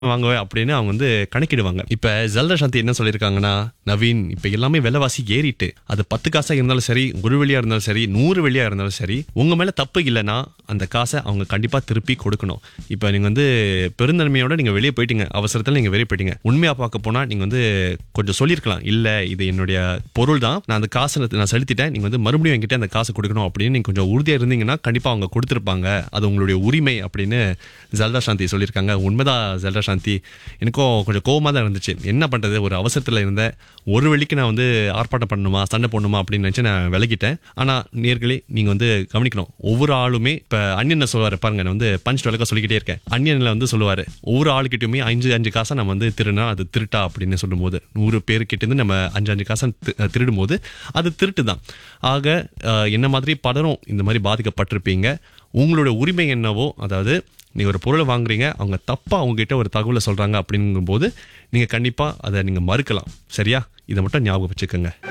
வாங்குவேன் அப்படின்னு அவங்க வந்து கணக்கிடுவாங்க இப்ப ஜல்தா சாந்தி என்ன சொல்லியிருக்காங்கன்னா நவீன் இப்ப எல்லாமே விலைவாசி ஏறிட்டு அது பத்து காசா இருந்தாலும் சரி ஒரு வெள்ளியா இருந்தாலும் சரி நூறு வெள்ளியா இருந்தாலும் சரி உங்க மேல தப்பு இல்லைன்னா அந்த காசை அவங்க கண்டிப்பா திருப்பி கொடுக்கணும் இப்ப நீங்க வந்து பெருந்தன்மையோட நீங்க வெளியே போயிட்டீங்க அவசரத்துல நீங்க வெளியே போயிட்டீங்க உண்மையா பார்க்க போனா நீங்க வந்து கொஞ்சம் சொல்லியிருக்கலாம் இல்ல இது என்னுடைய பொருள் தான் நான் அந்த காசை நான் செலுத்திட்டேன் நீங்க வந்து மறுபடியும் என்கிட்ட அந்த காசை கொடுக்கணும் அப்படின்னு நீங்க கொஞ்சம் உறுதியா இருந்தீங்கன்னா கண்டிப்பா அவங்க கொடுத்திருப்பாங்க அது உங்களுடைய உரிமை அப்படின்னு ஜல்தா சாந்தி சொல்லியிருக்காங்க உண்மைதான் ஜல்தா சாந்தி எனக்கும் கொஞ்சம் கோவமா தான் இருந்துச்சு என்ன பண்றது ஒரு அவசரத்துல இருந்தேன் ஒரு வெள்ளிக்கு நான் வந்து ஆர்ப்பாட்டம் பண்ணணுமா சண்டை போடணுமா அப்படின்னு நினைச்சு நான் விலகிட்டேன் ஆனா நேர்களே நீங்க வந்து கவனிக்கணும் ஒவ்வொரு ஆளுமே இப்ப அன்யன் சொல்லுவாரு பாருங்க நான் வந்து பஞ்ச் விளக்க சொல்லிக்கிட்டே இருக்கேன் அன்யன்ல வந்து சொல்லுவாரு ஒவ்வொரு ஆளுக்கிட்டயுமே அஞ்சு அஞ்சு காசை நம்ம வந்து திருனா அது திருட்டா அப்படின்னு சொல்லும்போது நூறு பேருக்கிட்ட இருந்து நம்ம அஞ்சு அஞ்சு காசை தி- திருடும் போது அது திருட்டு தான் ஆக அஹ், என்ன மாதிரி பலரும் இந்த மாதிரி பாதிக்கப்பட்டிருப்பீங்க உங்களோட உரிமை என்னவோ அதாவது நீங்க ஒரு பொருளை வாங்குறீங்க அவங்க தப்பா அவங்க கிட்ட ஒரு தகவலை சொல்றாங்க அப்படிங்கும்போது நீங்க கண்டிப்பா அதை நீங்க மறுக்கலாம் சரியா இதை மட்டும் ஞாபகம் வச்சுக்கோங்க